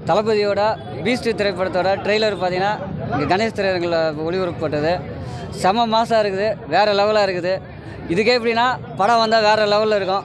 தளபதியோட பீஸ்ட் திரைப்படத்தோட ட்ரெய்லர் பார்த்தீங்கன்னா இங்கே கணேஷ் திரையரங்கில் ஒளிபரப்பப்பட்டது செம மாசாக இருக்குது வேறு லெவலாக இருக்குது இதுக்கே எப்படின்னா படம் வந்தால் வேறு லெவலில் இருக்கும்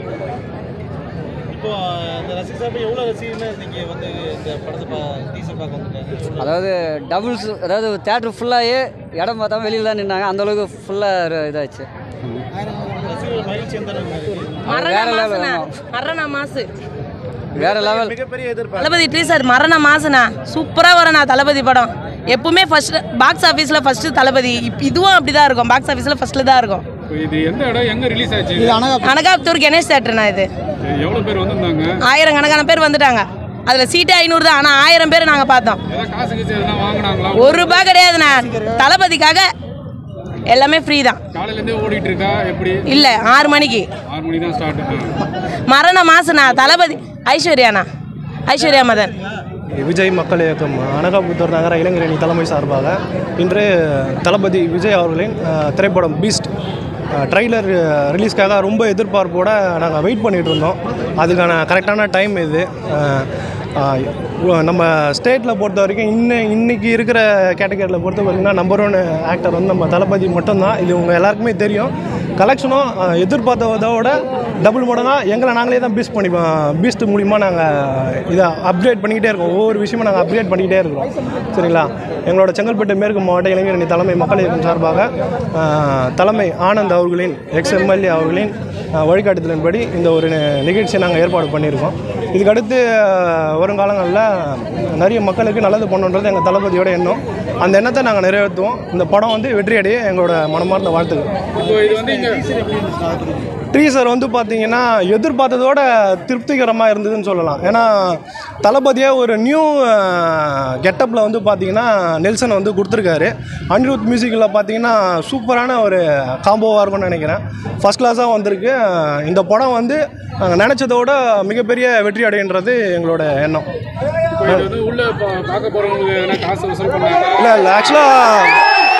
இப்போ இந்த ரசிகர் சார்பு எவ்வளோ ரசிகர்னு நீங்கள் வந்து இந்த படத்தை பா டீசர் பார்க்க வந்துட்டாங்க அதாவது டபுள்ஸ் அதாவது தேட்டர் ஃபுல்லாகவே இடம் பார்த்தா வெளியில் தான் நின்னாங்க அந்தளவுக்கு ஃபுல்லாக இதாச்சு ரசிகர்கள் மகிழ்ச்சி எந்த அளவுக்கு இருக்கு? மரண வேற level மாசுண்ணா ஆகும். மரண மாசு வேறு லெவல் மிகப்பெரிய எதிர்பார்ப்பு தளபதி டீசர் மரண மாசுண்ணா சூப்பராக வரண்ணா தளபதி படம் எப்பவுமே ஃபர்ஸ்ட் பாக்ஸ் ஆஃபீஸில் ஃபர்ஸ்ட் தளபதி இப் இதுவும் அப்படி தான் இருக்கும் பாக்ஸ் ஆஃபீஸில் ஃபர்ஸ்ட்ல தான் இருக்கும் இது எந்த இடம் எங்க ரிலீஸ் ஆச்சு அனகாப்தூர் கணேஷ் தேட்டர்ண்ணா இது எவ்வளவு பேர் வந்திருந்தாங்க ஆயிரம் கணக்கான பேர் வந்துட்டாங்க அதில் சீட்டு ஐநூறு தான் ஆனால் ஆயிரம் பேர் நாங்கள் பார்த்தோம் ஏதாவது காசு கீசு எதனா வாங்கினாங்களா ஒரு ரூபாய் கிடையாதுண்ணா தளபதிக்காக எல்லாமே ஃப்ரீ தான் காலையில இருந்தே ஓடிட்டு இருக்கா எப்படி இல்லை ஆறு மணிக்கு ஆறு மணி தான் ஸ்டார்ட் மரண மாசுண்ணா தளபதி ஐஸ்வர்யாண்ணா ஐஸ்வர்யா மதன் விஜய் மக்கள் இயக்கம் அனகாபுத்தூர் நகர இளைஞரணி தலைமை சார்பாக இன்று தளபதி விஜய் அவர்களின் அஹ், திரைப்படம் பீஸ்ட் ட்ரைலர் ரிலீஸ்க்காக ரொம்ப எதிர்பார்ப்போடு நாங்கள் வெயிட் பண்ணிகிட்டு இருந்தோம் அதுக்கான கரெக்டான டைம் இது அஹ், அஹ், உ- நம்ம ஸ்டேட்டில் பொறுத்த வரைக்கும் இன்னும் இன்னைக்கு இருக்கிற கேட்டகரியில் பொறுத்த வரைக்கும் நம்பர் ஒன் ஆக்டர் வந்து நம்ம தளபதி மட்டும்தான் இது உங்கள் எல்லாருக்குமே தெரியும் கலெக்ஷனும் எதிர்பார்த்ததோட டபுள் மடங்காக எங்களை நாங்களே தான் பீஸ்ட் பண்ணி பீஸ்ட் மூலிமா நாங்கள் இதை அப்கிரேட் பண்ணிக்கிட்டே இருக்கோம் ஒவ்வொரு விஷயமும் நாங்கள் அப்கிரேட் பண்ணிக்கிட்டே இருக்கிறோம் சரிங்களா எங்களோட செங்கல்பட்டு மேற்கு மாவட்ட இளைஞரணி தலைமை மக்கள் இயக்கம் சார்பாக ஆஹ், தலைமை ஆனந்த் அவர்களின் எக்ஸ் எம்எல்ஏ அவர்களின் ஆஹ், வழிகாட்டுதலின்படி இந்த ஒரு நி- நிகழ்ச்சியை நாங்கள் ஏற்பாடு பண்ணியிருக்கோம் இதுக்கடுத்து ஆஹ், வருங்காலங்களில் நிறைய மக்களுக்கு நல்லது பண்ணணுன்றது எங்கள் தளபதியோட எண்ணம் அந்த எண்ணத்தை நாங்கள் நிறைவேற்றுவோம் இந்த படம் வந்து வெற்றி அடைய எங்களோட மனமார்ந்த வாழ்த்துக்கள் இப்போ இது வந்து இங்க ட்ரீசர் வந்து பார்த்தீங்கன்னா எதிர்பார்த்ததோட திருப்திகரமாக இருந்ததுன்னு சொல்லலாம் ஏன்னா தளபதியாக ஒரு நியூ கெட்டப்பில் வந்து பார்த்தீங்கன்னா நெல்சன் வந்து கொடுத்துருக்காரு அனிருத் மியூசிக்கில் பார்த்தீங்கன்னா சூப்பரான ஒரு காம்போவாக இருக்கும்னு நினைக்கிறேன் ஃபஸ்ட் கிளாஸாக வந்திருக்கு இந்த படம் வந்து நாங்கள் நினச்சதோட மிகப்பெரிய வெற்றி அடைன்றது எங்களோட எண்ணம் இப்போ இது வந்து உள்ள பா- பார்க்க போறவங்களுக்கு எதனா காசு வசூல் பண்ணாங்க இல்லை இல்லை ஆக்சுவலாக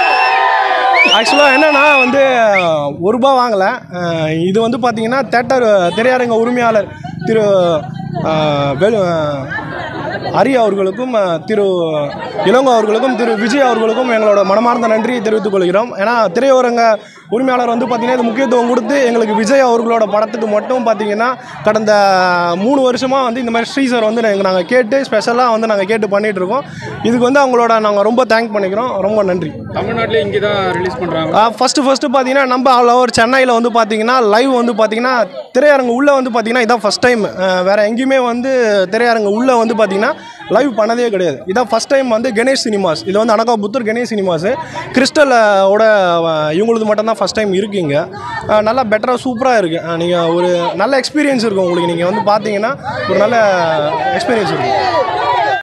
ஆக்சுவலாக என்னென்னா வந்து ஒரு ரூபா வாங்கலை அஹ் இது வந்து பார்த்தீங்கன்னா தேட்டர் திரையரங்க உரிமையாளர் திரு அஹ், வேலு அஹ், ஹரி அவர்களுக்கும் அஹ், திரு இளங்கோ அவர்களுக்கும் திரு விஜய் அவர்களுக்கும் எங்களோட மனமார்ந்த நன்றியை தெரிவித்துக் கொள்கிறோம் ஏன்னா திரையரங்க உரிமையாளர் வந்து பார்த்தீங்கன்னா இது முக்கியத்துவம் கொடுத்து எங்களுக்கு விஜய் அவர்களோட படத்துக்கு மட்டும் பார்த்தீங்கன்னா கடந்த மூணு வருஷமாக வந்து இந்த மாதிரி ஸ்ரீசர் வந்து நாங்கள் கேட்டு ஸ்பெஷலாக வந்து நாங்கள் கேட்டு பண்ணிகிட்டு இருக்கோம் இதுக்கு வந்து அவங்களோட நாங்கள் ரொம்ப தேங்க் பண்ணிக்கிறோம் ரொம்ப நன்றி தமிழ்நாட்டில் இங்கே தான் ரிலீஸ் பண்றாங்க ஃபஸ்ட்டு ஃபஸ்ட்டு பார்த்தீங்கன்னா நம்ம ஆல் ஓவர் சென்னையில் வந்து பார்த்தீங்கன்னா லைவ் வந்து பார்த்தீங்கன்னா திரையரங்கு உள்ளே வந்து பார்த்தீங்கன்னா இதான் ஃபஸ்ட் டைம் வேறு எங்கேயுமே வந்து திரையரங்கு உள்ளே வந்து பார்த்தீங்கன்னா லைவ் பண்ணதே கிடையாது இதான் ஃபஸ்ட் டைம் வந்து கணேஷ் சினிமாஸ் இது வந்து அனகாபுத்தூர் கணேஷ் சினிமாஸு கிறிஸ்டல் ஓட அஹ், இவங்களுது மட்டும்தான் ஃபஸ்ட் டைம் இருக்கீங்க அஹ், நல்லா பெட்டராக சூப்பராக இருக்குது நீங்கள் ஒரு நல்ல எக்ஸ்பீரியன்ஸ் இருக்கும் உங்களுக்கு நீங்கள் வந்து பார்த்தீங்கன்னா ஒரு நல்ல எக்ஸ்பீரியன்ஸ் இருக்கும்